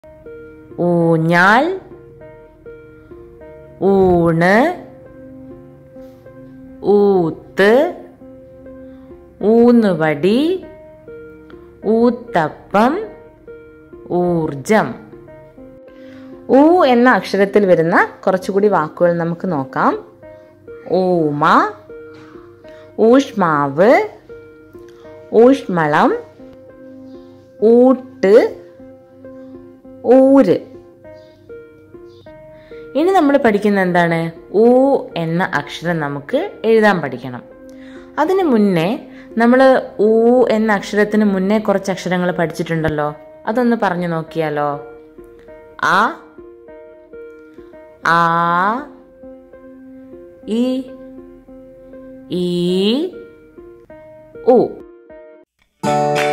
ഊഞ്ഞാൽ ഊണ് ഊത്ത് ഊന്നുവടി ഊത്തപ്പം ഊർജം ഊ എന്ന അക്ഷരത്തിൽ വരുന്ന കുറച്ചുകൂടി വാക്കുകൾ നമുക്ക് നോക്കാം ഊമ ഊഷ്മാവ് ഊഷ്മളം ഊട്ട് ഊര് ഇനി നമ്മൾ പഠിക്കുന്ന എന്താണ് ഊ എന്ന അക്ഷരം നമുക്ക് എഴുതാൻ പഠിക്കണം അതിനു മുന്നേ നമ്മൾ ഊ എന്ന അക്ഷരത്തിന് മുന്നേ കുറച്ച് അക്ഷരങ്ങൾ പഠിച്ചിട്ടുണ്ടല്ലോ അതൊന്ന് പറഞ്ഞു നോക്കിയാലോ ആ ആ ഇ ഈ ഉ